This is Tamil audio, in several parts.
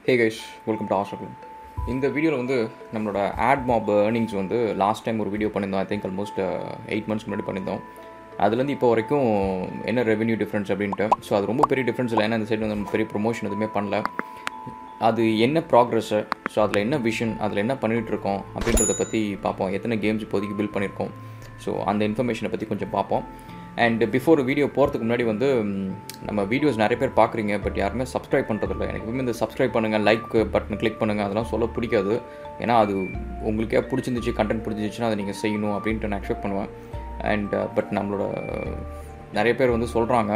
ஹே கைஸ் வெல்கம் டு ஆஸ்ட்ரபிள் இந்த வீடியோவில் வந்து நம்மளோட ஆட் மாப் ஏர்னிங்ஸ் வந்து லாஸ்ட் டைம் ஒரு வீடியோ பண்ணியிருந்தோம் I think almost eight months முன்னாடி பண்ணியிருந்தோம் அதுலேருந்து இப்போ வரைக்கும் என்ன ரெவென்யூ டிஃப்ரென்ஸ் அப்படின்ட்டு ஸோ அது ரொம்ப பெரிய டிஃப்ரென்ஸ் இல்லை ஏன்னா இந்த சைடு வந்து நம்ம பெரிய ப்ரொமோஷன் எதுவுமே பண்ணல அது என்ன ப்ராக்ரஸ்ஸு ஸோ அதில் என்ன விஷன் அதில் என்ன பண்ணிகிட்டு இருக்கோம் அப்படின்றத பற்றி பார்ப்போம் எத்தனை கேம்ஸ் இப்போதைக்கு பில்ட் பண்ணியிருக்கோம் ஸோ அந்த இன்ஃபர்மேஷனை பற்றி கொஞ்சம் பார்ப்போம் அண்ட் பிஃபோர் வீடியோ போகிறதுக்கு முன்னாடி வந்து ம், நம்ம வீடியோஸ் நிறைய பேர் பார்க்குறீங்க பட் யாருமே சப்ஸ்கிரைப் பண்ணுறதில்ல எனக்கு எப்பவுமே இந்த சப்ஸ்கிரைப் பண்ணுங்கள் லைக் பட்டன் கிளிக் பண்ணுங்கள் அதெல்லாம் சொல்ல பிடிக்காது ஏன்னா அது உங்களுக்கே பிடிச்சிருந்துச்சு கண்டென்ட் பிடிச்சிருந்துச்சுன்னா அதை நீங்கள் செய்யணும் அப்படின்ட்டு நான் எக்ஸ்பெக்ட் பண்ணுவேன் அண்ட் பட் நம்மளோட நிறைய பேர் வந்து சொல்கிறாங்க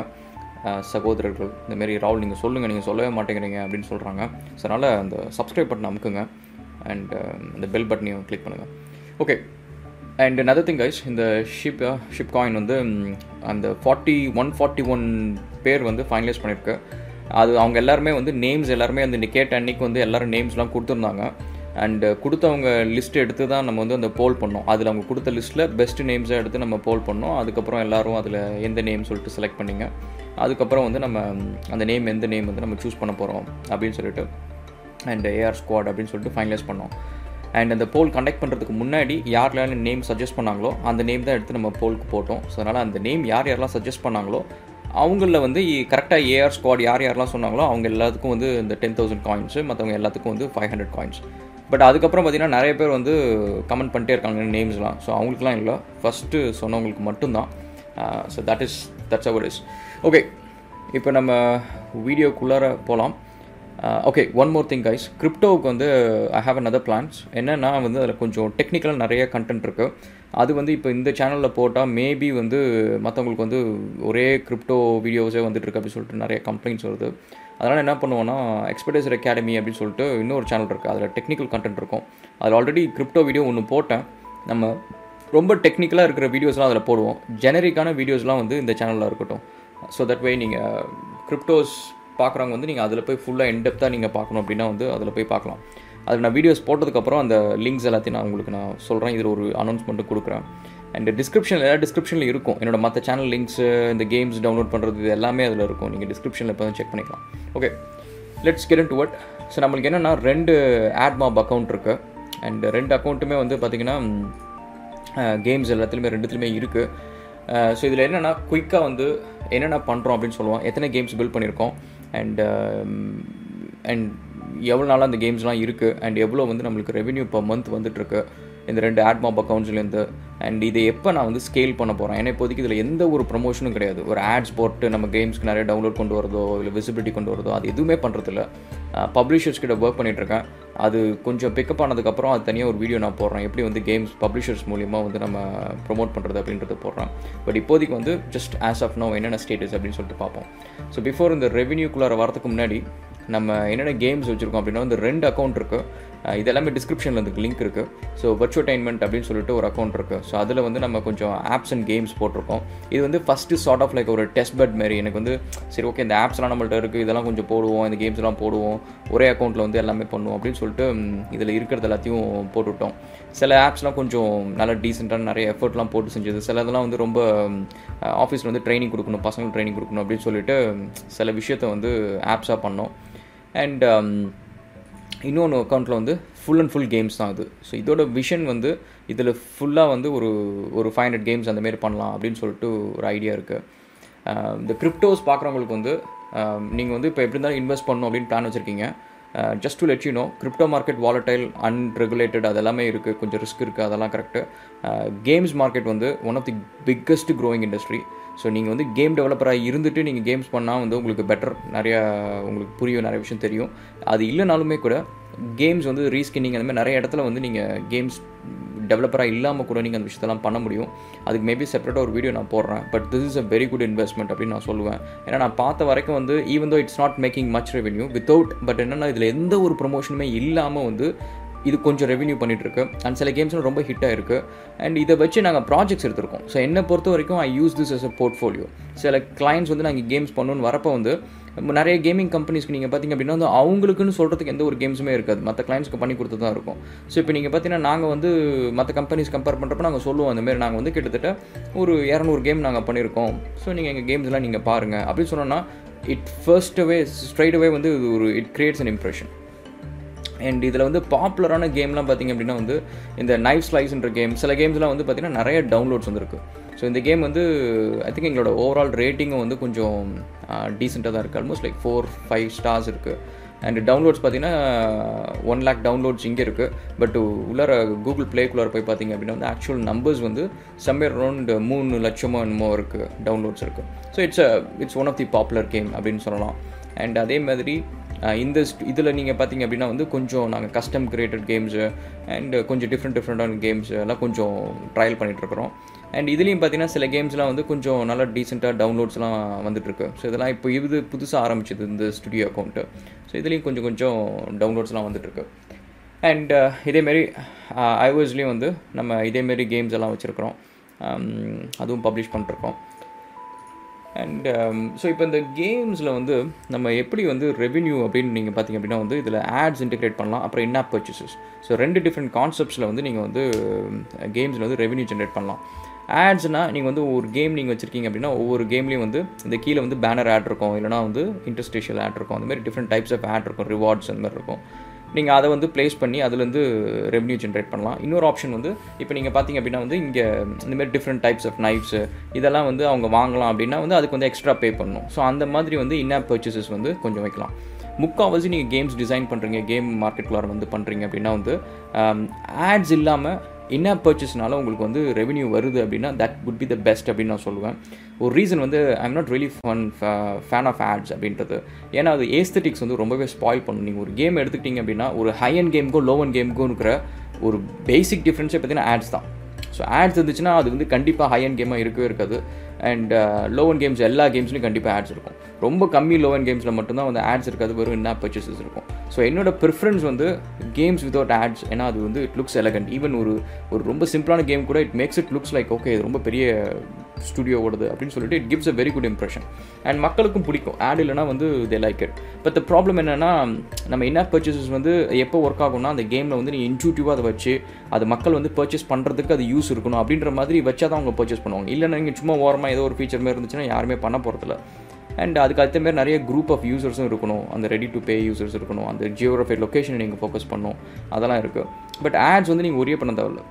சகோதரர்கள் இந்தமாரி ராகுல் நீங்கள் சொல்லுங்கள் நீங்கள் சொல்லவே மாட்டேங்கிறீங்க அப்படின்னு சொல்கிறாங்க ஸோ அதனால் அந்த சப்ஸ்கிரைப் பட்டன் அமுக்குங்க அண்ட் அந்த பெல் பட்டனையும் கிளிக் பண்ணுங்கள் okay and another thing guys இந்த ஷிப் ஷிப் காயின் வந்து ம், அந்த ஃபார்ட்டி ஒன் ஃபார்ட்டி ஒன் பேர் வந்து ஃபைனலைஸ் பண்ணியிருக்கு அது அவங்க எல்லாருமே வந்து நேம்ஸ் எல்லாருமே அந்த கேட்ட அன்னைக்கு வந்து எல்லாரும் நேம்ஸ்லாம் கொடுத்துருந்தாங்க அண்ட் கொடுத்தவங்க லிஸ்ட் எடுத்து தான் நம்ம வந்து அந்த போல் பண்ணோம் அதில் அவங்க கொடுத்த லிஸ்ட்டில் பெஸ்ட் நேம்ஸை எடுத்து நம்ம போல் பண்ணோம் அதுக்கப்புறம் எல்லாரும் அதில் எந்த நேம் சொல்லிட்டு செலக்ட் பண்ணிங்க அதுக்கப்புறம் வந்து நம்ம ம், அந்த நேம் எந்த நேம் வந்து நம்ம சூஸ் பண்ண போகிறோம் அப்படின்னு சொல்லிட்டு அண்ட் ஏஆர் ஸ்குவாட் அப்படின்னு சொல்லிட்டு ஃபைனலைஸ் பண்ணோம் அண்ட் அந்த போல் கண்டக்ட் பண்ணுறதுக்கு முன்னாடி யாரெல்லாம் நேம் சஜஸ்ட் பண்ணாங்களோ அந்த நேம் தான் எடுத்து நம்ம போலுக்கு போட்டோம் ஸோ அதனால் அந்த நேம் யார் யாரெல்லாம் சஜஸ்ட் பண்ணாங்களோ அவங்களில் வந்து கரெக்டாக ஏஆர் ஸ்குவாட் யார் யாரெல்லாம் சொன்னாங்களோ அவங்க எல்லாத்துக்கும் வந்து இந்த டென் தௌசண்ட் காயின்ஸு மற்றவங்க எல்லாத்துக்கும் வந்து ஃபைவ் ஹண்ட்ரட் காயின்ஸ் பட் அதுக்கப்புறம் பார்த்தீங்கன்னா நிறைய பேர் வந்து கமெண்ட் பண்ணிட்டே இருக்காங்க நேம்ஸ்லாம் ஸோ அவங்களுக்குலாம் இல்லை ஃபஸ்ட்டு சொன்னவங்களுக்கு மட்டும்தான் ஸோ தட் இஸ் தட்ஸ் அவர் இஸ் ஓகே இப்போ நம்ம வீடியோக்குள்ளார போகலாம் okay one more thing guys கிரிப்டோவுக்கு வந்து ஐ ஹாவ் another பிளான்ஸ் என்னென்னா வந்து அதில் கொஞ்சம் டெக்னிக்கலாக நிறைய கண்டென்ட் இருக்குது அது வந்து இப்போ இந்த சேனலில் போட்டால் மேபி வந்து மற்றவங்களுக்கு வந்து ஒரே கிரிப்டோ வீடியோஸே வந்துட்டு இருக்கு அப்படின்னு சொல்லிட்டு நிறைய கம்ப்ளைண்ட்ஸ் வருது அதனால் என்ன பண்ணுவோன்னா எக்ஸ்பர்டைசர் அகாடமி அப்படின்னு சொல்லிட்டு இன்னொரு சேனல் இருக்குது அதில் டெக்னிக்கல் கண்டென்ட் இருக்கும் அதில் ஆல்ரெடி கிரிப்டோ வீடியோ ஒன்று போட்டேன் நம்ம ரொம்ப டெக்னிக்கலாக இருக்கிற வீடியோஸ்லாம் அதில் போடுவோம் ஜெனரிக்கான வீடியோஸ்லாம் வந்து இந்த சேனலில் இருக்கட்டும் ஸோ தட் வே நீங்கள் கிரிப்டோஸ் பார்க்குறவங்க வந்து நீங்கள் அதில் போய் ஃபுல்லாக இன்டெப்த்தாக நீங்கள் பார்க்கணும் அப்படின்னா வந்து அதில் போய் பார்க்கலாம் அதில் நான் வீடியோஸ் போட்டதுக்கப்புறம் அந்த லிங்க்ஸ் எல்லாத்தையும் நான் உங்களுக்கு நான் சொல்கிறேன் இதில் ஒரு அனௌன்ஸ்மெண்ட்டு கொடுக்குறேன் அண்ட் டிஸ்கிரிப்ஷனில் எல்லா டிஸ்கிரிப்ஷனில் இருக்கும் என்னோட மற்ற சேனல் லிங்க்ஸு இந்த கேம்ஸ் டவுன்லோட் பண்ணுறது இது எல்லாமே அதில் இருக்கும் நீங்கள் டிஸ்கிரிப்ஷனில் இப்போ செக் பண்ணிக்கலாம் okay let's get to what so நம்மளுக்கு என்னென்னா ரெண்டு ஆட்மாப் அக்கௌண்ட் இருக்குது அண்ட் ரெண்டு அக்கௌண்ட்டுமே வந்து பார்த்திங்கன்னா கேம்ஸ் எல்லாத்துலேயுமே ரெண்டுத்துலையுமே இருக்குது ஸோ இதில் என்னென்னா குயிக்காக வந்து என்னென்ன பண்ணுறோம் அப்படின்னு சொல்லுவோம் எத்தனை கேம்ஸ் பில்ட் பண்ணியிருக்கோம் அண்ட் அண்ட் எவ்வளோ நாளாக அந்த கேம்ஸ்லாம் இருக்குது அண்ட் எவ்வளோ வந்து நம்மளுக்கு ரெவென்யூ per மந்த் வந்துட்டுருக்கு இந்த ரெண்டு ஆட்மாப் அக்கௌண்ட்ஸ்லேருந்து அண்ட் இதை எப்போ நான் வந்து ஸ்கேல் பண்ண போகிறேன் ஏன்னா இப்போதைக்கு இதில் எந்த ஒரு ப்ரொமோஷனும் கிடையாது ஒரு ஆட்ஸ் போட்டு நம்ம கேம்ஸ்க்கு நிறைய டவுன்லோட் கொண்டு வரதோ இல்லை விசிபிலிட்டி கொண்டு வரதோ அது எதுவுமே பண்ணுறதில்ல பப்ளிஷர்ஸ் கிட்ட ஒர்க் பண்ணிகிட்ருக்கேன் அது கொஞ்சம் பிக்கப் ஆனதுக்கப்புறம் அது தனியாக ஒரு வீடியோ நான் போடுறேன் எப்படி வந்து கேம்ஸ் பப்ளிஷர்ஸ் மூலியமாக வந்து நம்ம ப்ரோமோட் பண்ணுறது அப்படின்றத போடுறேன் பட் இப்போதைக்கு வந்து ஜஸ்ட் ஆஸ் ஆஃப் நோ என்னென்ன ஸ்டேட்டஸ் அப்படின்னு சொல்லிட்டு பார்ப்போம் ஸோ பிஃபோர் இந்த ரெவென்யூக்குள்ளார வரதுக்கு முன்னாடி நம்ம என்னென்ன கேம்ஸ் வச்சுருக்கோம் அப்படின்னா வந்து ரெண்டு அக்கௌண்ட் இருக்குது இது எல்லாமே டிஸ்கிரிப்ஷனில் வந்து லிங்க் இருக்குது ஸோ வர்ச்சுவடைன்மெண்ட் அப்படின்னு சொல்லிட்டு ஒரு அக்கௌண்ட் இருக்குது ஸோ அதில் வந்து நம்ம கொஞ்சம் ஆப்ஸ் அண்ட் கேம்ஸ் போட்டிருக்கோம் இது வந்து ஃபஸ்ட்டு சார்ட் ஆஃப் லைக் ஒரு டெஸ்ட் பெட் மாரி எனக்கு வந்து சரி ஓகே இந்த ஆப்ஸ்லாம் நம்மள்ட்ட இருக்குது இதெல்லாம் கொஞ்சம் போடுவோம் இந்த கேம்ஸ்லாம் போடுவோம் ஒரே அக்கௌண்ட்டில் வந்து எல்லாமே பண்ணுவோம் அப்படின்னு சொல்லிட்டு இதில் இருக்கிறது எல்லாத்தையும் போட்டுவிட்டோம் சில ஆப்ஸ்லாம் கொஞ்சம் நல்லா டீசெண்டான நிறைய எஃபர்ட்லாம் போட்டு செஞ்சது சில இதெல்லாம் வந்து ரொம்ப ஆஃபீஸில் வந்து ட்ரைனிங் கொடுக்கணும் பசங்களுக்கு ட்ரைனிங் கொடுக்கணும் அப்படின்னு சொல்லிட்டு சில விஷயத்த வந்து ஆப்ஸாக பண்ணோம் அண்ட் இன்னொன்று அக்கௌண்ட்டில் வந்து ஃபுல் அண்ட் ஃபுல் கேம்ஸ் தான் அது ஸோ இதோட விஷன் வந்து இதில் ஃபுல்லாக வந்து ஒரு ஒரு ஃபைவ் ஹண்ட்ரட் கேம்ஸ் அந்த மாரி பண்ணலாம் அப்படின்னு சொல்லிட்டு ஒரு ஐடியா இருக்குது இந்த கிரிப்டோஸ் பார்க்குறவங்களுக்கு வந்து நீங்கள் வந்து இப்போ எப்படி இருந்தாலும் இன்வெஸ்ட் பண்ணணும் அப்படின்னு பிளான் வச்சுருக்கீங்க just to let you know crypto market volatile unregulated அதெல்லாமே இருக்குது கொஞ்சம் ரிஸ்க் இருக்குது அதெல்லாம் கரெக்டு கேம்ஸ் மார்க்கெட் வந்து one of the biggest growing industry so நீங்கள் வந்து கேம் டெவலப்பராக இருந்துட்டு நீங்கள் கேம்ஸ் பண்ணால் வந்து உங்களுக்கு பெட்டர் நிறையா உங்களுக்கு புரியும் நிறைய விஷயம் தெரியும் அது இல்லைனாலுமே கூட கேம்ஸ் வந்து ரீஸ்கின்னிங் அந்த மாதிரி நிறைய இடத்துல வந்து நீங்கள் கேம்ஸ் டெவலப்பராக இல்லாமல் கூட நீங்கள் அந்த விஷயத்தெல்லாம் பண்ண முடியும் அதுக்கு மேபி செப்பரேட்டாக ஒரு வீடியோ நான் போடுறேன் but this is a very good investment அப்படின்னு நான் சொல்லுவேன் ஏன்னா நான் பார்த்த வரைக்கும் வந்து even though it's not making much revenue without but என்னென்னா இதில் எந்த ஒரு ப்ரொமோஷனுமே இல்லாமல் வந்து இது கொஞ்சம் ரெவென்யூ பண்ணிட்டு இருக்கு அண்ட் சில கேம்ஸ்லாம் ரொம்ப ஹிட் ஆயிருக்கு அண்ட் இதை வச்சு நாங்கள் ப்ராஜெக்ட்ஸ் எடுத்திருக்கோம் ஸோ என்னை பொறுத்த வரைக்கும் I use this as a portfolio சில கிளைண்ட்ஸ் வந்து நாங்கள் கேம்ஸ் பண்ணணும்னு வரப்போ வந்து நிறைய கேமிங் கம்பெனிஸ்க்கு நீங்கள் பார்த்தீங்க அப்படின்னா வந்து அவங்களுக்குன்னு சொல்கிறதுக்கு எந்த ஒரு கேம்ஸுமே இருக்காது மற்ற கிளைண்ட்ஸ்க்கு பண்ணி கொடுத்து தான் இருக்கும் ஸோ இப்போ நீங்கள் பார்த்தீங்கன்னா நாங்கள் வந்து மற்ற கம்பெனிஸ் கம்பேர் பண்ணுறப்ப நாங்கள் சொல்லுவோம் அந்த மாதிரி நாங்கள் வந்து கிட்டத்தட்ட ஒரு இரநூறு கேம் நாங்கள் பண்ணியிருக்கோம் ஸோ நீங்கள் எங்கள் கேம்ஸ்லாம் நீங்கள் பாருங்கள் அப்படின்னு சொன்னோன்னா it first away straight away வந்து இது ஒரு it creates an impression and இதில் வந்து பாப்புலரான கேம்லாம் பார்த்திங்க அப்படின்னா வந்து இந்த நைஃப் ஸ்லைஸ்ன்ற கேம் சில கேம்ஸ்லாம் வந்து பார்த்திங்கன்னா நிறைய டவுன்லோட்ஸ் வந்துருக்கு ஸோ இந்த கேம் வந்து ஐ திங்க் எங்களோட ஓவரால் ரேட்டிங்கும் வந்து கொஞ்சம் டீசெண்டாக தான் இருக்குது almost like four five stars இருக்குது அண்ட் டவுன்லோட்ஸ் பார்த்தீங்கன்னா ஒன் லேக் டவுன்லோட்ஸ் இங்கே இருக்குது பட் உள்ளார கூகுள் ப்ளேக்குள்ளார போய் பார்த்தீங்க அப்படின்னா வந்து ஆக்சுவல் நம்பர்ஸ் வந்து சம்வேர் அரௌண்ட் மூணு லட்சமோ என்னமோ இருக்குது டவுன்லோட்ஸ் இருக்குது so it's it's one of the popular game அப்படின்னு சொல்லலாம் அண்ட் அதே மாதிரி இந்த இதில் நீங்கள் பார்த்தீங்க அப்படின்னா வந்து கொஞ்சம் நாங்கள் கஸ்டம் கிரியேட்டட் கேம்ஸு அண்ட் கொஞ்சம் டிஃப்ரெண்ட் டிஃப்ரெண்டான கேம்ஸ் எல்லாம் கொஞ்சம் ட்ரையல் பண்ணிகிட்ருக்குறோம் அண்ட் இதுலேயும் பார்த்தீங்கன்னா சில கேம்ஸ்லாம் வந்து கொஞ்சம் நல்லா டீசெண்டாக டவுன்லோட்ஸ்லாம் வந்துட்டுருக்கு ஸோ இதெல்லாம் இப்போ இது புதுசாக ஆரம்பிச்சது இந்த ஸ்டுடியோ அக்கௌண்ட்டு ஸோ இதுலேயும் கொஞ்சம் கொஞ்சம் டவுன்லோட்ஸ்லாம் வந்துட்டுருக்கு அண்ட் இதேமாரி ஐஓஎஸ்லேயும் வந்து நம்ம இதேமாரி கேம்ஸ் எல்லாம் வச்சுருக்குறோம் அதுவும் பப்ளிஷ் பண்ணிருக்கோம் அண்ட் ஸோ இப்போ இந்த கேம்ஸில் வந்து நம்ம எப்படி வந்து ரெவென்யூ அப்படின்னு நீங்கள் பார்த்தீங்க அப்படின்னா வந்து இதில் ஆட்ஸ் இன்டிகிரேட் பண்ணலாம் அப்புறம் என்ன பர்ச்சேசஸ் ஸோ ரெண்டு டிஃப்ரெண்ட் கான்செப்ட்ஸில் வந்து நீங்கள் வந்து கேம்ஸில் வந்து ரெவென்யூ ஜென்ரேட் பண்ணலாம் ஆட்ஸ்னால் நீங்கள் வந்து ஒரு கேம் நீங்கள் வச்சுருக்கீங்க அப்படின்னா ஒவ்வொரு கேம்லேயும் வந்து இந்த கீழே வந்து பேனர் ஆட் இருக்கும் இல்லைனா வந்து இன்டர்ஸ்டேஷியல் ஆட் இருக்கும் அந்த மாதிரி டிஃப்ரெண்ட் டைப்ஸ் ஆஃப் ஆட் இருக்கும் ரிவார்ட்ஸ் அந்த மாதிரி இருக்கும் நீங்கள் அதை வந்து ப்ளேஸ் பண்ணி அதுலேருந்து ரெவன்யூ ஜென்ரேட் பண்ணலாம் இன்னொரு ஆப்ஷன் வந்து இப்போ நீங்கள் பார்த்தீங்க அப்படின்னா வந்து இங்கே இந்தமாதிரி டிஃப்ரெண்ட் டைப்ஸ் ஆஃப் நைஃப்ஸு இதெல்லாம் வந்து அவங்க வாங்கலாம் அப்படின்னா வந்து அதுக்கு வந்து எக்ஸ்ட்ரா பே பண்ணணும் ஸோ அந்த மாதிரி வந்து இன்ஆப் பர்ச்சேசஸ் வந்து கொஞ்சம் வைக்கலாம் முக்கால்வாசி நீங்கள் கேம்ஸ் டிசைன் பண்ணுறீங்க கேம் மார்க்கெட்குள்ளார வந்து பண்ணுறீங்க அப்படின்னா வந்து ஆட்ஸ் இல்லாமல் என்ன பர்ச்சேஸ்னால உங்களுக்கு வந்து ரெவன்யூ வருது அப்படின்னா that could be the best அப்படின்னு நான் சொல்லுவேன் ஒரு ரீசன் வந்து I'm not really fun fan of ads அப்படின்றது ஏன்னா அது ஏஸ்தட்டிக்ஸ் வந்து ரொம்பவே ஸ்பாயில் பண்ணும் நீங்கள் ஒரு கேம் எடுத்துக்கிட்டீங்க அப்படின்னா ஒரு ஹை அண்ட் கேமுக்கும் லோ அண்ட் கேமுக்கும் இருக்கிற ஒரு பேசிக் டிஃப்ரென்ஸே பார்த்தீங்கன்னா ஆட்ஸ் தான் ஸோ ஆட்ஸ் இருந்துச்சுன்னா அது வந்து கண்டிப்பாக ஹை அண்ட் கேமாக இருக்கவே இருக்காது அண்ட் லோ அண்ட் கேம்ஸ் எல்லா கேம்ஸ்லையும் கண்டிப்பாக ஆட்ஸ் இருக்கும் ரொம்ப கம்மி லோ அண்ட் கேம்ஸில் மட்டும்தான் வந்து ஆட்ஸ் இருக்காது வெறும் என்ன பர்ச்சேசஸ் இருக்கும் ஸோ என்னோட ப்ரிஃபரன்ஸ் வந்து கேம்ஸ் வித்தவுட் ஆட்ஸ் ஏன்னா அது வந்து இட் லுக்ஸ் எலகண்ட் ஈவன் ஒரு ஒரு ரொம்ப சிம்பிளான கேம் கூட it makes it looks like okay இது ரொம்ப பெரிய ஸ்டுடியோ ஓடுது அப்படின்னு சொல்லிட்டு it gives a very good impression and மக்களுக்கும் பிடிக்கும் ஆட் இல்லைனா வந்து they like it but the problem என்னென்னா நம்ம என்ன பர்ச்சேசஸ் வந்து எப்போ ஒர்க் ஆகும்னா அந்த கேமில் வந்து நீ இன்ட்யூட்டிவாக அதை வச்சு அது மக்கள் வந்து பர்ச்சேஸ் பண்ணுறதுக்கு அது யூஸ் இருக்கணும் அப்படின்ற மாதிரி வச்சா தான் அவங்க பர்ச்சேஸ் பண்ணுவாங்க இல்லைன்னா நீங்கள் சும்மா ஓரமாக ஏதோ ஒரு ஃபீச்சர் மாதிரி இருந்துச்சுன்னா யாருமே பண்ண போகிறதில்ல அண்ட் அதுக்கு அடுத்த மாதிரி நிறைய குரூப் ஆஃப் யூசர்ஸும் இருக்கணும் அந்த ரெடி டு பே யூசர்ஸ் இருக்கணும் அந்த ஜியோகிராஃபி லொக்கேஷனை நீங்கள் ஃபோக்கஸ் பண்ணணும் அதெல்லாம் இருக்குது பட் ஆட்ஸ் வந்து நீங்கள் ஒரே பண்ண தேவையில்ல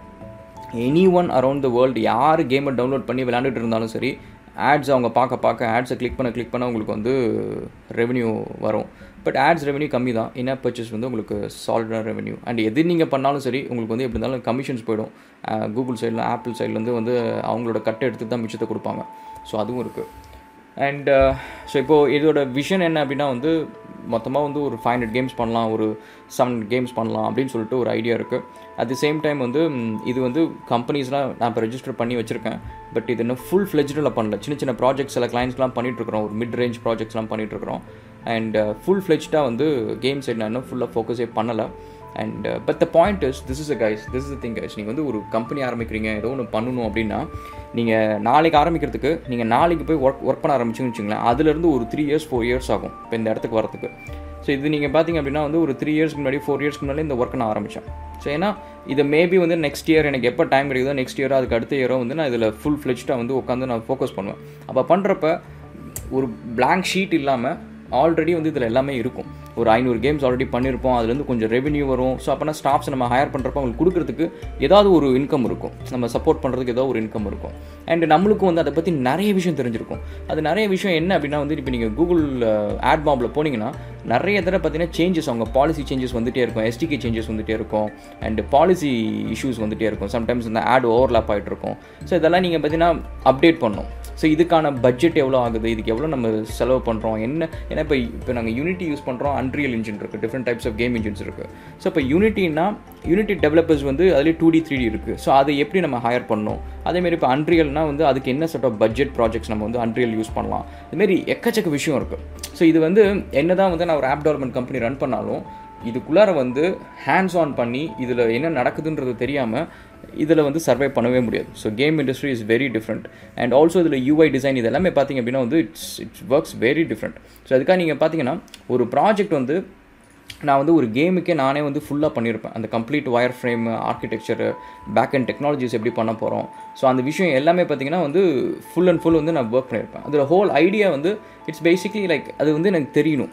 any one around the world யார் கேமை டவுன்லோட் பண்ணி விளையாண்டுட்டு இருந்தாலும் சரி ஆட்ஸ் அவங்க பார்க்க பார்க்க ஆட்ஸை கிளிக் பண்ண கிளிக் பண்ண உங்களுக்கு வந்து ரெவன்யூ வரும் பட் ஆட்ஸ் ரெவன்யூ கம்மி தான் என்ன பர்ச்சேஸ் வந்து உங்களுக்கு சாலிடான ரெவன்யூ அண்ட் எது நீங்கள் பண்ணாலும் சரி உங்களுக்கு வந்து எப்படி இருந்தாலும் கமிஷன்ஸ் போயிடும் கூகுள் சைடில் ஆப்பிள் சைட்லேருந்து வந்து அவங்களோட கட்டை எடுத்து தான் மிச்சத்தை கொடுப்பாங்க ஸோ அதுவும் இருக்குது அண்ட் ஸோ இப்போது இதோட விஷன் என்ன அப்படின்னா வந்து மொத்தமாக வந்து ஒரு ஃபைவ் ஹண்ட்ரட் கேம்ஸ் பண்ணலாம் ஒரு செவன் கேம்ஸ் பண்ணலாம் அப்படின்னு சொல்லிட்டு ஒரு ஐடியா இருக்குது அட் தி சேம் டைம் வந்து இது வந்து கம்பெனிஸ்லாம் நான் இப்போ ரெஜிஸ்டர் பண்ணி வச்சுருக்கேன் பட் இது இன்னும் ஃபுல் ஃப்ளெஜ்டில் பண்ணல சின்ன சின்ன ப்ராஜெக்ட்ஸ் சில கிளைண்ட்ஸ்லாம் பண்ணிகிட்ருக்குறோம் ஒரு மிட் ரேஞ்ச் ப்ராஜெக்ட்ஸ்லாம் பண்ணிகிட்ருக்குறோம் அண்ட் ஃபுல் ஃப்ளெஜ்டாக வந்து கேம் சைட் நான் இன்னும் ஃபுல்லாக ஃபோக்கஸே பண்ணலை and but the point is this is a guys this is thing guys நீங்கள் வந்து ஒரு கம்பெனி ஆரம்பிக்கிறீங்க ஏதோ ஒன்று பண்ணணும் அப்படின்னா நீங்கள் நாளைக்கு ஆரம்பிக்கிறதுக்கு நீங்கள் நாளைக்கு போய் ஒர்க் ஒர்க் பண்ண ஆரம்பிச்சுன்னு வச்சுங்களேன் அதுலேருந்து ஒரு த்ரீ இயர்ஸ் ஃபோர் இயர்ஸ் ஆகும் இப்போ இந்த இடத்துக்கு வரதுக்கு ஸோ இது நீங்கள் பார்த்தீங்க அப்படின்னா வந்து ஒரு த்ரீ இயர்ஸ்க்கு முன்னாடி ஃபோர் இயர்ஸ்க்கு முன்னாடி இந்த ஒர்க் நான் ஆரம்பித்தேன் ஸோ ஏன்னா இதை மேபி வந்து நெக்ஸ்ட் இயர் எனக்கு எப்போ டைம் கிடைக்குதோ நெக்ஸ்ட் இயரோ அதுக்கு அடுத்த இயரோ வந்து நான் இதில் ஃபுல் ஃப்ளெஜ்டாக வந்து உட்காந்து நான் ஃபோக்கஸ் பண்ணுவேன் அப்போ பண்ணுறப்ப ஒரு பிளாங்க் ஷீட் இல்லாமல் ஆல்ரெடி வந்து இதில் எல்லாமே இருக்கும் ஒரு ஐநூறு கேம்ஸ் ஆல்ரெடி பண்ணியிருப்போம் அதுலேருந்து கொஞ்சம் ரெவன்யூ வரும் ஸோ அப்போனா ஸ்டாஃப்ஸ் நம்ம ஹையர் பண்ணுறப்ப அவங்களுக்கு கொடுக்குறதுக்கு ஏதாவது ஒரு இன்கம் இருக்கும் நம்ம சப்போர்ட் பண்ணுறதுக்கு ஏதாவது ஒரு இன்கம் இருக்கும் அண்ட் நம்மளுக்கும் வந்து அதை பற்றி நிறைய விஷயம் தெரிஞ்சிருக்கும் அது நிறைய விஷயம் என்ன அப்படின்னா வந்து இப்போ நீங்கள் கூகுள் ஆட் மாபில் போனீங்கன்னா நிறைய தடவை பார்த்தீங்கன்னா சேஞ்சஸ் அவங்க பாலிசி சேஞ்சஸ் வந்துகிட்டே இருக்கும் எஸ்டிகே சேஞ்சஸ் வந்துகிட்டே இருக்கும் அண்ட் பாலிசி இஷ்யூஸ் வந்துகிட்டே இருக்கும் சம்டைம்ஸ் இந்த ஆட் ஓவர்லாப் ஆகிட்டு இருக்கும் ஸோ இதெல்லாம் நீங்கள் பார்த்தீங்கன்னா அப்டேட் பண்ணணும் ஸோ இதுக்கான பட்ஜெட் எவ்வளோ ஆகுது இதுக்கு எவ்வளோ நம்ம செலவு பண்ணுறோம் என்ன ஏன்னா இப்போ இப்போ நாங்கள் யூனிட்டி யூஸ் பண்ணுறோம் அன்ரியல் இன்ஜின் இருக்குது different types of game engines இருக்குது ஸோ இப்போ யூனிட்டினா யூனிட்டி டெவலப்பர்ஸ் வந்து அதுலேயே டூ டி த்ரீ டி இருக்குது ஸோ அதை எப்படி நம்ம ஹையர் பண்ணணும் அதேமாரி இப்போ அன்ரியல்னா வந்து அதுக்கு என்ன செட் ஆஃப் பட்ஜெட் ப்ராஜெக்ட்ஸ் நம்ம வந்து அன்ரியல் யூஸ் பண்ணலாம் இதுமாரி எக்கச்சக்க விஷயம் இருக்குது ஸோ இது வந்து என்ன தான் வந்து நான் ஒரு ஆப் டெவலப்மெண்ட் கம்பெனி ரன் பண்ணாலும் இதுக்குள்ளார வந்து ஹேண்ட்ஸ் ஆன் பண்ணி இதில் என்ன நடக்குதுன்றது தெரியாமல் இதில் வந்து சர்வை பண்ணவே முடியாது so game industry is very different and also இதில் யூஐ டிசைன் இது எல்லாமே பார்த்திங்க அப்படின்னா வந்து it's it's works very different so அதுக்காக நீங்கள் பார்த்தீங்கன்னா ஒரு ப்ராஜெக்ட் வந்து நான் வந்து ஒரு கேமுக்கே நானே வந்து ஃபுல்லாக பண்ணியிருப்பேன் அந்த complete wireframe architecture back and technologies எப்படி பண்ண போகிறோம் ஸோ அந்த விஷயம் எல்லாமே பார்த்தீங்கன்னா வந்து ஃபுல் அண்ட் ஃபுல் வந்து நான் ஒர்க் பண்ணியிருப்பேன் அதில் ஹோல் ஐடியா வந்து இட்ஸ் பேசிக்லி லைக் அது வந்து எனக்கு தெரியணும்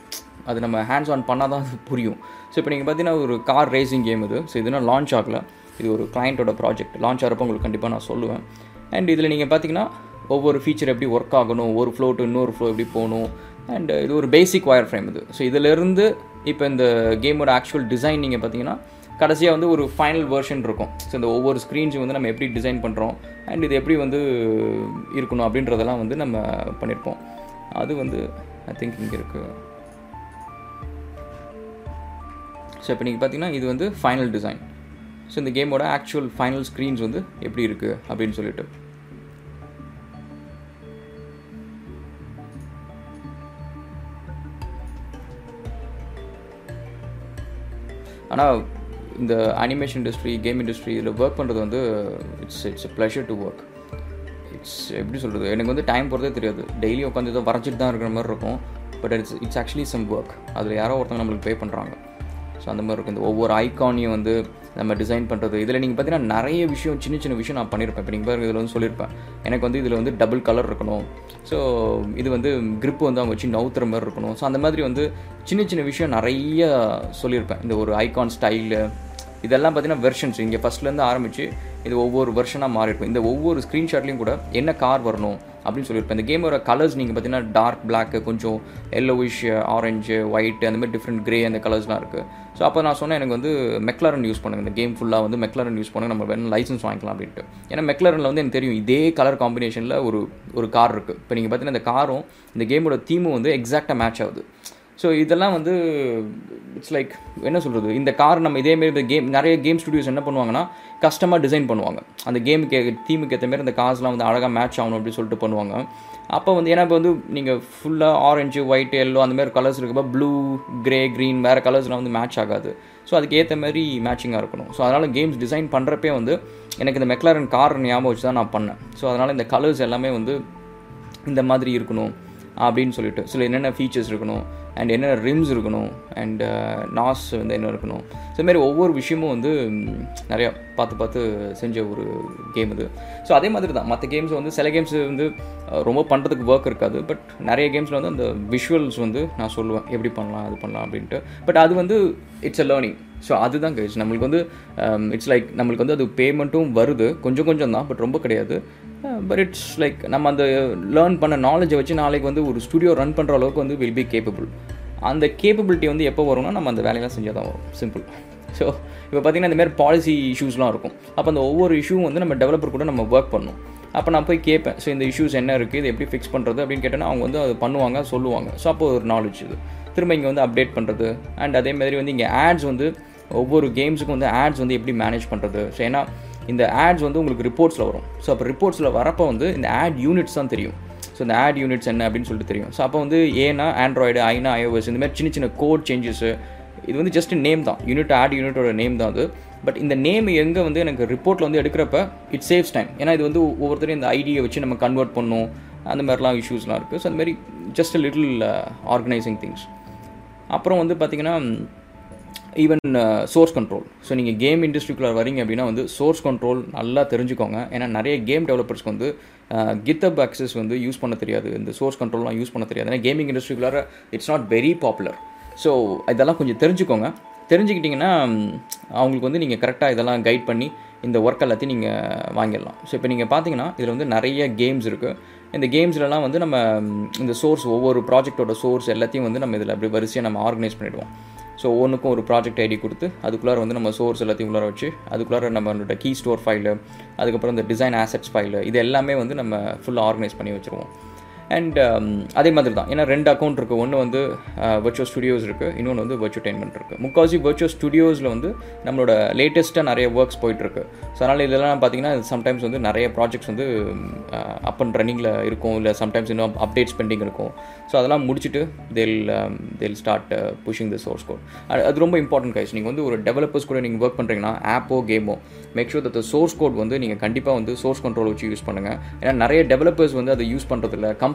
அது நம்ம ஹேண்ட்ஸ் ஆன் பண்ணால் தான் அது புரியும் ஸோ இப்போ நீங்கள் பார்த்தீங்கன்னா ஒரு கார் ரேசிங் கேம் இது ஸோ இதுனா லான்ச் ஆகல இது ஒரு கிளைண்ட்டோட ப்ராஜெக்ட் லான்ச் ஆகிறப்ப உங்களுக்கு கண்டிப்பாக நான் சொல்லுவேன் அண்ட் இதில் நீங்கள் பார்த்தீங்கன்னா ஒவ்வொரு ஃபீச்சர் எப்படி ஒர்க் ஆகணும் ஒரு ஃப்ளோ டு இன்னொரு ஃப்ளோ எப்படி போகணும் அண்ட் இது ஒரு பேசிக் ஒயர் ஃப்ரேம் இது ஸோ இதிலேருந்து இப்போ இந்த கேமோட ஆக்சுவல் டிசைன் நீங்கள் பார்த்தீங்கன்னா கடைசியாக வந்து ஒரு ஃபைனல் வெர்ஷன் இருக்கும் ஸோ இந்த ஒவ்வொரு ஸ்க்ரீன்ஸும் வந்து நம்ம எப்படி டிசைன் பண்ணுறோம் அண்ட் இது எப்படி வந்து இருக்கணும் அப்படின்றதெல்லாம் வந்து நம்ம பண்ணியிருப்போம் அது வந்து ஐ திங்க் இங்கே இருக்குது ஸோ இப்போ நீங்கள் பார்த்தீங்கன்னா இது வந்து ஃபைனல் டிசைன் ஸோ இந்த கேமோட ஆக்சுவல் ஃபைனல் ஸ்க்ரீன்ஸ் வந்து எப்படி இருக்குது அப்படின்னு சொல்லிட்டு ஆனால் இந்த அனிமேஷன் இண்டஸ்ட்ரி கேம் இண்டஸ்ட்ரி இதில் ஒர்க் பண்ணுறது வந்து it's it's pleasure to work it's எப்படி சொல்கிறது எனக்கு வந்து டைம் போகிறதே தெரியாது டெய்லி உட்காந்து இதை வரைஞ்சிட்டு தான் இருக்கிற மாதிரி இருக்கும் but it's it's actually some work அதில் யாரோ ஒருத்தவங்க நம்மளுக்கு பே பண்ணுறாங்க ஸோ அந்த மாதிரி இருக்கும் இந்த ஒவ்வொரு ஐக்கானையும் வந்து நம்ம டிசைன் பண்ணுறது இதில் நீங்கள் பார்த்தீங்கன்னா நிறைய விஷயம் சின்ன சின்ன விஷயம் நான் பண்ணியிருப்பேன் இப்போ நீங்கள் பாருங்க இதில் வந்து சொல்லியிருப்பேன் எனக்கு வந்து இதில் வந்து டபுள் கலர் இருக்கணும் ஸோ இது வந்து grip வந்து அவங்க வச்சு நவுத்துற மாதிரி இருக்கணும் ஸோ அந்த மாதிரி வந்து சின்ன சின்ன விஷயம் நிறைய சொல்லியிருப்பேன் இந்த ஒரு ஐகான் ஸ்டைலு இதெல்லாம் பார்த்தீங்கன்னா வெர்ஷன்ஸ் இங்கே ஃபஸ்ட்லேருந்து ஆரம்பித்து இது ஒவ்வொரு வெர்ஷனாக மாறி இருக்கும் இந்த ஒவ்வொரு ஸ்க்ரீன்ஷாட்லேயும் கூட என்ன கார் வரணும் அப்படின்னு சொல்லியிருப்பேன் இந்த கேமோட கலர்ஸ் நீங்கள் பார்த்தீங்கன்னா டார்க் பிளாக்கு கொஞ்சம் எல்லோவிஷ் ஆரஞ்சு ஒயிட் அந்த மாதிரி டிஃப்ரெண்ட் கிரே அந்த கலர்ஸ்லாம் இருக்குது ஸோ அப்போ நான் சொன்னேன் எனக்கு வந்து மெக்லரன் யூஸ் பண்ணுங்க இந்த கேம் ஃபுல்லாக வந்து மெக்லரன் யூஸ் பண்ணுங்க நம்ம வேணும் லைசன்ஸ் வாங்கிக்கலாம் அப்படின்ட்டு ஏன்னா மெக்லரனில் வந்து எனக்கு தெரியும் இதே கலர் காம்பினேஷனில் ஒரு ஒரு கார் இருக்குது இப்போ நீங்கள் பார்த்தீங்கன்னா இந்த காரும் இந்த கேமோட தீமும் வந்து எக்ஸாக்டாக மேட்ச் ஆகுது ஸோ இதெல்லாம் வந்து இட்ஸ் லைக் என்ன சொல்கிறது இந்த கார் நம்ம இதேமாரி இந்த கேம் நிறைய கேம் ஸ்டுடியோஸ் என்ன பண்ணுவாங்கன்னா கஸ்டமாக டிசைன் பண்ணுவாங்க அந்த கேமுக்கு தீமுக்கு ஏற்ற மாதிரி அந்த கார்ஸ்லாம் வந்து அழகாக மேட்ச் ஆகணும் அப்படின்னு சொல்லிட்டு பண்ணுவாங்க அப்போ வந்து ஏன்னா இப்போ வந்து நீங்கள் ஃபுல்லாக ஆரஞ்சு ஒயிட் எல்லோ அந்த மாதிரி கலர்ஸ் இருக்கப்போ ப்ளூ கிரே க்ரீன் வேறு கலர்ஸ்லாம் வந்து மேட்ச் ஆகாது ஸோ அதுக்கு ஏற்ற மாதிரி மேட்சிங்காக இருக்கணும் ஸோ அதனால் கேம்ஸ் டிசைன் பண்ணுறப்பே வந்து எனக்கு இந்த மெக்லாரன் கார் ஞாபகம் வச்சு தான் நான் பண்ணேன் ஸோ அதனால் இந்த கலர்ஸ் எல்லாமே வந்து இந்த மாதிரி இருக்கணும் அப்படின்னு சொல்லிட்டு சில என்னென்ன ஃபீச்சர்ஸ் இருக்கணும் அண்ட் என்னென்ன ரிம்ஸ் இருக்கணும் அண்ட் நாஸ் வந்து என்ன இருக்கணும் ஸோ மாதிரி ஒவ்வொரு விஷயமும் வந்து ம், நிறையா பார்த்து பார்த்து செஞ்ச ஒரு கேம் இது ஸோ அதே மாதிரி தான் மற்ற கேம்ஸ் வந்து சில கேம்ஸ் வந்து அஹ், ரொம்ப பண்ணுறதுக்கு ஒர்க் இருக்காது பட் நிறைய கேம்ஸில் வந்து அந்த விஷுவல்ஸ் வந்து நான் சொல்லுவேன் எப்படி பண்ணலாம் அது பண்ணலாம் அப்படின்ட்டு பட் அது வந்து இட்ஸ் அ லேர்னிங் ஸோ அதுதான் கைஸ் நம்மளுக்கு வந்து இட்ஸ் லைக் நம்மளுக்கு வந்து அது பேமெண்ட்டும் வருது கொஞ்சம் கொஞ்சம் தான் பட் ரொம்ப கிடையாது பட் இட்ஸ் லைக் நம்ம அந்த லேர்ன் பண்ண நாலேஜை வச்சு நாளைக்கு வந்து ஒரு ஸ்டுடியோ ரன் பண்ணுற அளவுக்கு வந்து வில் பி கேப்பபிள் அந்த கேப்பபிலிட்டி வந்து எப்போ வரும்னா நம்ம அந்த வேலையெல்லாம் செஞ்சால் தான் வரும் சிம்பிள் ஸோ இப்போ பார்த்தீங்கன்னா இந்த மாதிரி பாலிசி இஷ்யூஸ்லாம் இருக்கும் அப்போ அந்த ஒவ்வொரு இஷ்யூவும் வந்து நம்ம டெவலப்பர் கூட நம்ம ஒர்க் பண்ணணும் அப்போ நான் போய் கேட்பேன் ஸோ இந்த இஷ்யூஸ் என்ன இருக்குது இது எப்படி ஃபிக்ஸ் பண்ணுறது அப்படின்னு கேட்டேன்னா அவங்க வந்து அது பண்ணுவாங்க சொல்லுவாங்க ஸோ அப்போ ஒரு நாலேஜ் இது திரும்ப இங்கே வந்து அப்டேட் பண்ணுறது அண்ட் அதே மாதிரி வந்து இங்கே ஆட்ஸ் வந்து ஒவ்வொரு கேம்ஸுக்கும் வந்து ஆட்ஸ் வந்து எப்படி மேனேஜ் பண்ணுறது ஸோ ஏன்னா இந்த ஆட்ஸ் வந்து உங்களுக்கு ரிப்போர்ட்ஸில் வரும் ஸோ அப்போ ரிப்போர்ட்ஸில் வரப்போ வந்து இந்த ஆட் யூனிட்ஸ் தான் தெரியும் ஸோ இந்த ஆட் யூனிட்ஸ் என்ன அப்படின்னு சொல்லிட்டு தெரியும் ஸோ அப்போ வந்து ஏனா ஆண்ட்ராய்டு ஐனா ஐஓஎஸ் இந்த மாதிரி சின்ன சின்ன கோட் சேஞ்சஸு இது வந்து ஜஸ்ட் நேம் தான் யூனிட் ஆட் யூனிட்டோட நேம் தான் அது பட் இந்த நேம் எங்கே வந்து எனக்கு ரிப்போர்ட்டில் வந்து எடுக்கிறப்ப இட் சேவ்ஸ் டைம் ஏன்னா இது வந்து ஒவ்வொருத்தரையும் இந்த ஐடியை வச்சு நம்ம கன்வெர்ட் பண்ணணும் அந்த மாதிரிலாம் இஷ்யூஸ்லாம் இருக்குது ஸோ அந்த மாதிரி ஜஸ்ட் லிட்டில் ஆர்கனைசிங் திங்ஸ் அப்புறம் வந்து பார்த்திங்கன்னா ஈவன் சோர்ஸ் கண்ட்ரோல் ஸோ நீங்கள் கேம் இண்டஸ்ட்ரிக்குள்ளே வரீங்க அப்படின்னா வந்து சோர்ஸ் கண்ட்ரோல் நல்லா தெரிஞ்சுக்கோங்க ஏன்னா நிறைய கேம் டெவலப்பர்ஸ்க்கு வந்து கித்தப் ஆக்சஸ் வந்து யூஸ் பண்ண தெரியாது இந்த சோர்ஸ் கண்ட்ரோல்லாம் யூஸ் பண்ண தெரியாது ஏன்னா கேமிங் இண்டஸ்ட்ரிக்குள்ளார it's not very popular so இதெல்லாம் கொஞ்சம் தெரிஞ்சுக்கோங்க தெரிஞ்சுக்கிட்டிங்கன்னா ம், அவங்களுக்கு வந்து நீங்கள் கரெக்டாக இதெல்லாம் கைட் பண்ணி இந்த ஒர்க் எல்லாத்தையும் நீங்கள் வாங்கிடலாம் ஸோ இப்போ நீங்கள் பார்த்தீங்கன்னா இதில் வந்து நிறைய கேம்ஸ் இருக்குது இந்த கேம்ஸ்லலாம் வந்து நம்ம ம், இந்த சோர்ஸ் ஒவ்வொரு ப்ராஜெக்ட்டோட சோர்ஸ் எல்லாத்தையும் வந்து நம்ம இதில் அப்படி வரிசையாக நம்ம ஆர்கனைஸ் பண்ணிவிடுவோம் ஸோ ஒன்றுக்கும் ஒரு ப்ராஜெக்ட் ஐடி கொடுத்து அதுக்குள்ளார வந்து நம்ம சோர்ஸ் எல்லாத்தையும் உள்ளார வச்சு அதுக்குள்ளார நம்மளோட கீ ஸ்டோர் ஃபைலு அதுக்கப்புறம் இந்த டிசைன் ஆசெட்ஸ் ஃபைலு இது எல்லாமே வந்து நம்ம ஃபுல்லாக ஆர்கனைஸ் பண்ணி வச்சுருவோம் அண்ட் அதே மாதிரி தான் ஏன்னா ரெண்டு அக்கௌண்ட் இருக்குது ஒன்று வந்து வர்ச்சுவல் ஸ்டுடியோஸ் இருக்குது இன்னொன்று வந்து வர்ச்சுவல்டைன்மெண்ட் இருக்குது முக்கால்வாசி வர்ச்சுவல் ஸ்டுடியோஸில் வந்து நம்மளோட லேட்டஸ்ட்டாக நிறைய ஒர்க்ஸ் போயிட்டுருக்கு ஸோ அதனால் இதெல்லாம் பார்த்தீங்கன்னா சம்டைம்ஸ் வந்து நிறைய ப்ராஜெக்ட்ஸ் வந்து அப் அண்ட் ரன்னிங்கில் இருக்கும் இல்லை சம்டைம்ஸ் இன்னும் அப்டேட்ஸ் பெண்டிங் இருக்கும் ஸோ அதெல்லாம் முடிச்சுட்டு they'll they'll start pushing the source code அது ரொம்ப இம்பார்ட்டன்ட் கைஸ் நீங்கள் வந்து ஒரு டெவலப்பர்ஸ் கூட நீங்கள் ஒர்க் பண்ணுறீங்கன்னா ஆப்போ கேமோ make sure that source code வந்து நீங்கள் கண்டிப்பாக வந்து சோர்ஸ் கண்ட்ரோல் வச்சு யூஸ் பண்ணுங்கள் ஏன்னா நிறைய டெவலப்பர்ஸ் வந்து அதை யூஸ் பண்ணுறதில்ல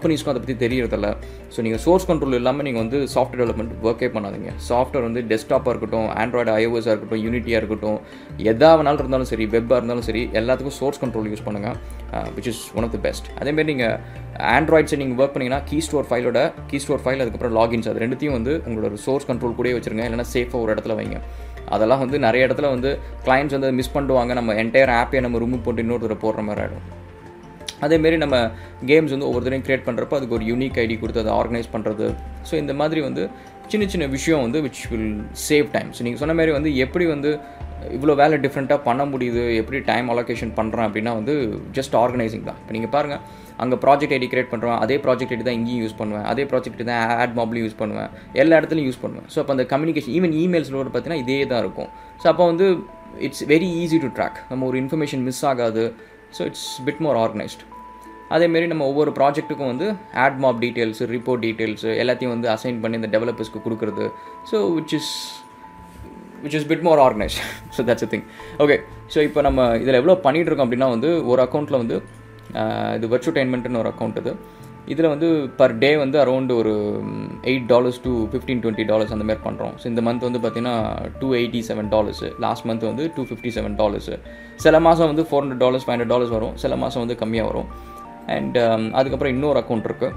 கம்பெனிஸ்க்கும் அதை பற்றி தெரியறதில்ல ஸோ நீங்கள் சோர்ஸ் கண்ட்ரோல் இல்லாமல் நீங்கள் வந்து சாஃப்ட்வேர் டெவலப்மெண்ட் ஒர்க்கே பண்ணாதீங்க சாஃப்ட்வேர் வந்து டெஸ்க்டாப்பாக இருக்கட்டும் ஆண்ட்ராய்டு ஐஓஎஸாக இருக்கட்டும் யூனிட்டியாக இருக்கட்டும் எதா வேணாலும் இருந்தாலும் சரி வெப்பாக இருந்தாலும் சரி எல்லாத்துக்கும் சோர்ஸ் கண்ட்ரோல் யூஸ் பண்ணுங்கள் which is one of the best அதேமாரி நீங்கள் ஆண்ட்ராய்ட்ஸை நீங்கள் ஒர்க் பண்ணிங்கன்னா கீ ஸ்டோர் ஃபைலோட கீ ஸ்டோர் ஃபைல் அதுக்கப்புறம் லாகின்ஸ் அது ரெண்டுத்தையும் வந்து உங்களோட சோர்ஸ் கண்ட்ரோல் கூட வச்சுருங்க இல்லைனா சேஃபாக ஒரு இடத்துல வைங்க அதெல்லாம் வந்து நிறைய இடத்துல வந்து கிளைண்ட்ஸ் வந்து மிஸ் பண்ணுவாங்க நம்ம என்டையர் ஆப்பையை நம்ம ரிமூவ் போட்டு இன்னொருத்தர போடுற மாதிரி ஆகிடும் அதேமாரி நம்ம கேம்ஸ் வந்து ஒவ்வொருத்தரையும் க்ரியேட் பண்ணுறப்போ அதுக்கு ஒரு யூனிக் ஐடி கொடுத்து அதை ஆர்கனைஸ் பண்ணுறது ஸோ இந்த மாதிரி வந்து சின்ன சின்ன விஷயம் வந்து which will save time so நீங்கள் சொன்ன மாதிரி வந்து எப்படி வந்து இவ்வளோ வேலை டிஃப்ரெண்ட்டாக பண்ண முடியுது எப்படி டைம் அலோகேஷன் பண்ணுறேன் அப்படின்னா வந்து ஜஸ்ட் ஆர்கனைசிங் தான் இப்போ நீங்கள் பாருங்கள் அங்கே ப்ராஜெக்ட் ஐடி கிரியேட் பண்ணுறோம் அதே ப்ராஜெக்ட் ஐடி தான் இங்கேயும் யூஸ் பண்ணுவேன் அதே ப்ராஜெக்ட் தான் ஆட் மாப்லையும் யூஸ் பண்ணுவேன் எல்லா இடத்துலையும் யூஸ் பண்ணுவேன் ஸோ அப்போ அந்த கம்யூனிகேஷன் ஈவன் இமெயில்ஸில் பார்த்தீங்கன்னா இதே தான் இருக்கும் ஸோ அப்போ வந்து it's very easy to track நம்ம ஒரு இன்ஃபர்மேஷன் மிஸ் ஆகாது so it's bit more organised அதேமாரி நம்ம ஒவ்வொரு ப்ராஜெக்ட்டுக்கும் வந்து AdMob details report details எல்லாத்தையும் வந்து அசைன் பண்ணி இந்த டெவலப்பர்ஸ்க்கு கொடுக்குறது so which is which is bit more organise so that's a thing okay so இப்போ நம்ம இதில் எவ்வளோ பண்ணிகிட்டு இருக்கோம் அப்படின்னா வந்து ஒரு அக்கௌண்ட்டில் வந்து இது வர்ச்சுடைன்மெண்ட்னு ஒரு அக்கௌண்ட் இது இதில் வந்து பர் டே வந்து அரௌண்ட் ஒரு eight dollars to fifteen twenty dollars அந்த மாதிரி பண்ணுறோம் ஸோ இந்த மந்த் வந்து பார்த்தீங்கன்னா two eighty seven dollars last month வந்து டூ ஃபிஃப்டி செவன் டாலர்ஸ் சில மாதம் வந்து four hundred dollars five hundred dollars வரும் சில மாதம் வந்து கம்மியாக வரும் அண்ட் அதுக்கப்புறம் இன்னொரு அக்கௌண்ட் இருக்குது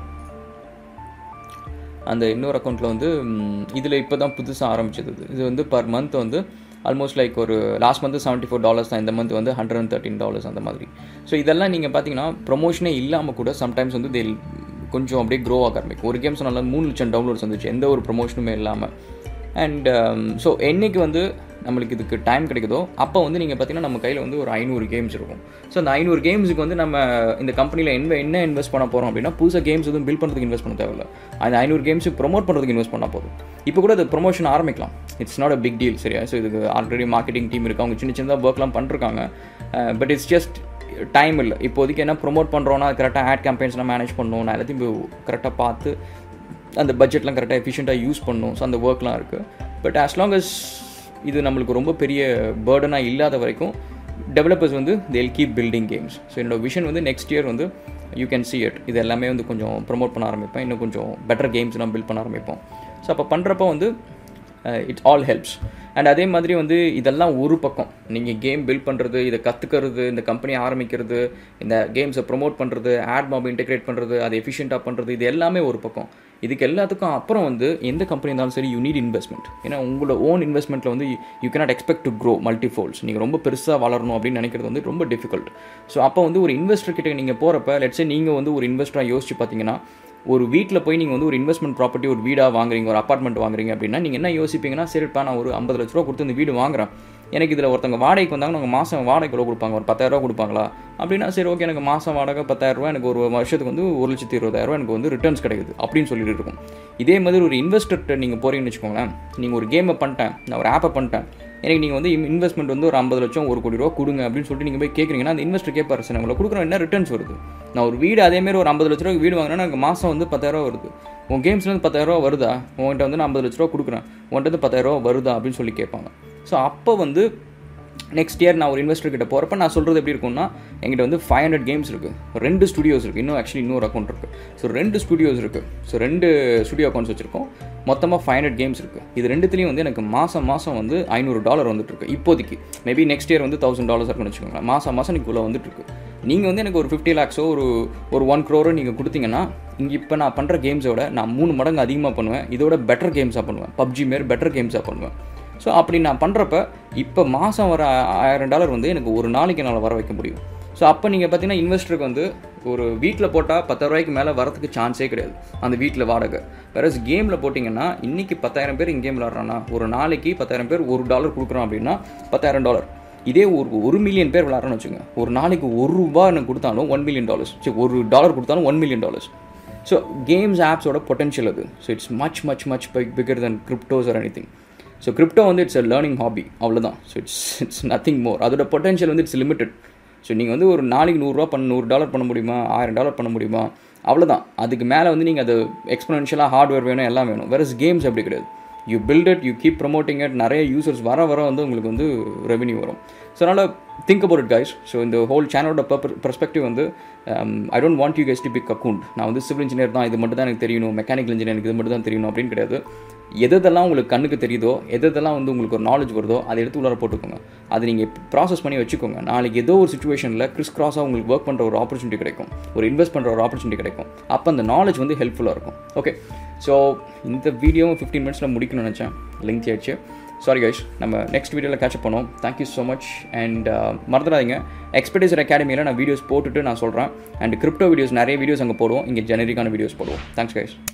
அந்த இன்னொரு அக்கௌண்ட்டில் வந்து இதில் இப்போ தான் புதுசாக ஆரம்பிச்சது இது வந்து பர் மந்த் வந்து ஆல்மோஸ்ட் லைக் ஒரு last month seventy four dollars தான் இந்த மந்த் வந்து ஹண்ட்ரட் அண்ட் தேர்ட்டின் டாலர்ஸ் அந்த மாதிரி ஸோ இதெல்லாம் நீங்கள் பார்த்தீங்கன்னா ப்ரொமோஷனே இல்லாமல் கூட சம்டைம்ஸ் வந்து தேல் கொஞ்சம் அப்படியே க்ரோ ஆக ஆரம்பிக்கும் ஒரு கேம்ஸ் நல்லா மூணு லட்சம் டவுன்லோட்ஸ் வந்துச்சு எந்த ஒரு ப்ரொமோஷனுமே இல்லாமல் அண்ட் ஸோ என்றைக்கு வந்து நம்மளுக்கு இதுக்கு டைம் கிடைக்குதோ அப்போ வந்து நீங்கள் பார்த்தீங்கன்னா நம்ம கையில் வந்து ஒரு ஐநூறு கேம்ஸ் இருக்கும் ஸோ அந்த ஐநூறு கேம்ஸுக்கு வந்து நம்ம இந்த கம்பெனியில் என்ன என்ன இன்வெஸ்ட் பண்ண போகிறோம் அப்படின்னா புதுசாக கேம்ஸ் எதுவும் பில்ட் பண்ணுறதுக்கு இன்வெஸ்ட் பண்ண தேவையில்ல அந்த ஐநூறு கேம்ஸுக்கு ப்ரொமோட் பண்ணுறதுக்கு இன்வெஸ்ட் பண்ணால் போதும் இப்போ கூட அது ப்ரொமோஷன் ஆரம்பிக்கலாம் it's not a big deal சரியா ஸோ இதுக்கு ஆல்ரெடி மார்க்கெட்டிங் டீம் இருக்குது அவங்க சின்ன சின்னதாக ஒர்க்லாம் பண்ணிருக்காங்க பட் இட்ஸ் ஜஸ்ட் டைம் இல்லை இப்போதைக்கு என்ன ப்ரொமோட் பண்ணுறோன்னா கரெக்டாக ஆட் கேம்பெயின்ஸ்லாம் மேனேஜ் பண்ணணும் நான் எல்லாத்தையும் கரெக்டாக பார்த்து அந்த பட்ஜெட்லாம் கரெக்டாக எஃபிஷியண்ட்டாக யூஸ் பண்ணணும் ஸோ அந்த ஒர்க்லாம் இருக்குது பட் ஆஸ் லாங் அஸ் இது நம்மளுக்கு ரொம்ப பெரிய பேர்டனாக இல்லாத வரைக்கும் டெவலப்பர்ஸ் வந்து they'll keep building games so என்னோட விஷன் வந்து நெக்ஸ்ட் இயர் வந்து யூ கேன் சி இட் இது எல்லாமே வந்து கொஞ்சம் ப்ரொமோட் பண்ண ஆரம்பிப்பேன் இன்னும் கொஞ்சம் பெட்டர் கேம்ஸ்லாம் பில்ட் பண்ண ஆரம்பிப்போம் ஸோ அப்போ பண்ணுறப்போ வந்து இட் ஆல் ஹெல்ப்ஸ் அண்ட் அதே மாதிரி வந்து இதெல்லாம் ஒரு பக்கம் நீங்கள் கேம் பில்ட் பண்ணுறது இதை கற்றுக்கிறது இந்த கம்பெனி ஆரம்பிக்கிறது இந்த கேம்ஸை ப்ரொமோட் பண்ணுறது ஆட் மாப் இன்டெகிரேட் பண்ணுறது அதை எஃபிஷியண்ட்டாக பண்ணுறது இது எல்லாமே ஒரு பக்கம் இதுக்கு எல்லாத்துக்கும் அப்புறம் வந்து எந்த கம்பெனி இருந்தாலும் சரி யூ நீட் இன்வெஸ்ட்மெண்ட் ஏன்னா உங்களோட ஓன் இன்வெஸ்ட்மெண்ட்டில் வந்து you cannot expect to grow multifolds நீங்கள் ரொம்ப பெருசாக வளரணும் அப்படின்னு நினைக்கிறது வந்து ரொம்ப டிஃபிகல்ட் ஸோ அப்போ வந்து ஒரு இன்வெஸ்டர் கிட்ட நீங்கள் போகிறப்ப லெட்ஸே நீங்கள் வந்து ஒரு இன்வெஸ்டராக யோசிச்சு பார்த்தீங்கன்னா ஒரு வீட்டில் போய் நீங்கள் வந்து ஒரு இன்வெஸ்ட்மெண்ட் ப்ராப்பர்ட்டி ஒரு வீடாக வாங்குறீங்க ஒரு அப்பார்ட்மெண்ட் வாங்குறீங்க அப்படின்னா நீங்கள் என்ன யோசிப்பீங்கன்னா சரிப்பா நான் ஒரு ஐம்பது லட்ச ரூபா கொடுத்து இந்த வீடு வாங்குறேன் எனக்கு இதில் ஒருத்தங்க வாடகைக்கு வந்தாங்க அவங்க மாதம் வாடகை எவ்வளோ கொடுப்பாங்க ஒரு பத்தாயிரரூவா கொடுப்பாங்களா அப்படின்னா சரி ஓகே எனக்கு மாதம் வாடகை பத்தாயிரரூவா எனக்கு ஒரு வருஷத்துக்கு வந்து ஒரு லட்சத்தி இருபதாயிரரூவா எனக்கு வந்து ரிட்டர்ன்ஸ் கிடைக்குது அப்படின்னு சொல்லிட்டு இருக்கும் இதே மாதிரி ஒரு இன்வெஸ்டர்கிட்ட நீங்கள் போகிறீங்கன்னு வச்சுக்கோங்களேன் நீங்கள் ஒரு கேமை பண்ணிட்டேன் நான் ஒரு ஆப்பை பண்ணிட்டேன் எனக்கு நீங்கள் வந்து இன்வெஸ்ட்மெண்ட் வந்து ஒரு ஐம்பது லட்சம் ஒரு கோடி ரூபா கொடுங்க அப்படின்னு சொல்லிட்டு நீங்கள் போய் கேட்குறீங்கன்னா அந்த இன்வெஸ்டர் கேட்பாரு சார் உங்களை கொடுக்குறோம் என்ன ரிட்டர்ன்ஸ் வருது நான் ஒரு வீடு அதேமாரி ஒரு ஐம்பது லட்ச ரூபா வீடு வாங்கினா எனக்கு மாதம் வந்து பத்தாயிரரூவா வருது உன் கேம்ஸ்லேருந்து பத்தாயிரரூவா வருதா உன்கிட்ட வந்து நான் ஐம்பது லட்ச ரூபா கொடுக்குறேன் உன்கிட்ட வந்து பத்தாயிரரூவா வருதா அப்படின்னு சொல்லி கேட்பாங்க ஸோ அப்போ வந்து நெக்ஸ்ட் இயர் நான் ஒரு இன்வெஸ்டர் கிட்ட போகிறப்ப நான் சொல்கிறது எப்படி இருக்கும்னா எங்கிட்ட வந்து ஃபைவ் ஹண்ட்ரட் கேம்ஸ் இருக்குது ரெண்டு ஸ்டுடியோஸ் இருக்குது இன்னும் ஆக்சுவலி இன்னொரு அக்கௌண்ட் இருக்குது ஸோ ரெண்டு ஸ்டுடியோஸ் இருக்குது ஸோ ரெண்டு ஸ்டுடியோ அக்கௌண்ட்ஸ் வச்சுருக்கோம் மொத்தமாக ஃபைவ் ஹண்ட்ரட் கேம்ஸ் இருக்குது இது ரெண்டுத்துலேயும் வந்து எனக்கு மாதம் மாதம் வந்து ஐநூறு டாலர் வந்துட்டுருக்கு இப்போதைக்கு மேபி நெக்ஸ்ட் இயர் வந்து தௌசண்ட் டாலர்ஸ் இருக்குன்னு வச்சுக்கோங்களேன் மாதம் மாதம் எனக்கு இவ்வளோ வந்துட்டுருக்கு நீங்கள் வந்து எனக்கு ஒரு ஃபிஃப்டி லேக்ஸோ ஒரு ஒரு ஒன் க்ரோரோ நீங்கள் கொடுத்தீங்கன்னா இங்கே இப்போ நான் பண்ணுற கேம்ஸோட நான் மூணு மடங்கு அதிகமாக பண்ணுவேன் இதோட பெட்டர் கேம்ஸாக பண்ணுவேன் பப்ஜி மாரி பெட்டர் கேம்ஸாக பண்ணுவேன் ஸோ அப்படி நான் பண்ணுறப்ப இப்போ மாதம் வர ஆயிரம் டாலர் வந்து எனக்கு ஒரு நாளைக்கு என்னால் வர வைக்க முடியும் ஸோ அப்போ நீங்கள் பார்த்தீங்கன்னா இன்வெஸ்டருக்கு வந்து ஒரு வீட்டில் போட்டால் பத்தாயிரரூவாய்க்கு மேலே வரதுக்கு சான்ஸே கிடையாது அந்த வீட்டில் வாடகை வேற கேமில் போட்டிங்கன்னா இன்றைக்கி பத்தாயிரம் பேர் இங்கேம் விளாட்றானா ஒரு நாளைக்கு பத்தாயிரம் பேர் ஒரு டாலர் கொடுக்குறோம் அப்படின்னா பத்தாயிரம் டாலர் இதே ஒரு ஒரு மில்லியன் பேர் விளாட்றோன்னு வச்சுங்க ஒரு நாளைக்கு ஒரு ரூபா எனக்கு கொடுத்தாலும் ஒன் மில்லியன் டாலர்ஸ் சரி ஒரு டாலர் கொடுத்தாலும் one million dollars so games ஆப்ஸோட பொட்டன்ஷியல் அது so it's much much much bigger than cryptos or anything so crypto வந்து இட்ஸ் அ லேர்னிங் ஹாபி அவ்வளோதான் so it's it's nothing more அதோட பொட்டன்ஷியல் வந்து இட்ஸ் லிமிட்டட் ஸோ நீங்கள் வந்து ஒரு நாளைக்கு நூறுரூவா பண்ண நூறு டாலர் பண்ண முடியுமா ஆயிரம் டாலர் பண்ண முடியுமா அவ்வளோதான் அதுக்கு மேலே வந்து நீங்கள் அது எக்ஸ்பனன்ஷியலாக ஹார்ட்வேர் வேணும் எல்லாம் வேணும் வேறு கேம்ஸ் அப்படி கிடையாது you build it you keep promoting it நிறைய யூசர்ஸ் வர வர வந்து உங்களுக்கு வந்து ரெவன்யூ வரும் ஸோ அதனால் think about it guys so இந்த ஹோல் சேனலோட பர்ஸ்பெக்டிவ் வந்து I don't want you guys to pick account நான் வந்து சிவில் இன்ஜினியர் தான் இது மட்டும் தான் எனக்கு தெரியணும் மெக்கானிக்கல் இன்ஜினியர் எனக்கு இது மட்டும் தான் தெரியணும் அப்படின்னு கிடையாது எதெல்லாம் உங்களுக்கு கண்ணுக்கு தெரியுதோ எதெல்லாம் வந்து உங்களுக்கு ஒரு நாலேஜ் வருதோ அதை எடுத்து உள்ளார போட்டுக்கோங்க அதை நீங்கள் ப்ராசஸ் பண்ணி வச்சுக்கோங்க நாளைக்கு ஏதோ ஒரு சுச்சுவேஷனில் கிறிஸ் கிராஸாக உங்களுக்கு ஒர்க் பண்ணுற ஒரு ஆப்பர்ச்சுனிட்டி கிடைக்கும் ஒரு இன்வெஸ்ட் பண்ணுற ஒரு ஆப்பர்ச்சுனிட்டி கிடைக்கும் அப்போ அந்த நாலேஜ் வந்து ஹெல்ப்ஃபுல்லாக இருக்கும் ஓகே ஸோ இந்த வீடியோவும் ஃபிஃப்டீன் மினிட்ஸில் முடிக்கணும்னு நினச்சேன் லிங்க் ஆயிடுச்சு சாரி கைஸ் நம்ம நெக்ஸ்ட் வீடியோவில் கேட்சப் பண்ணோம் தேங்க்யூ ஸோ மச் அண்ட் மறந்துடாதீங்க எக்ஸ்பெக்டேசர் அகாடமியில் நான் வீடியோஸ் போட்டுட்டு நான் சொல்கிறேன் அண்ட் கிரிப்டோ வீடியோஸ் நிறைய வீடியோஸ் அங்கே போடுவோம் இங்கே ஜெனரிக்கான வீடியோஸ் போடுவோம் தேங்க்ஸ் கைஸ்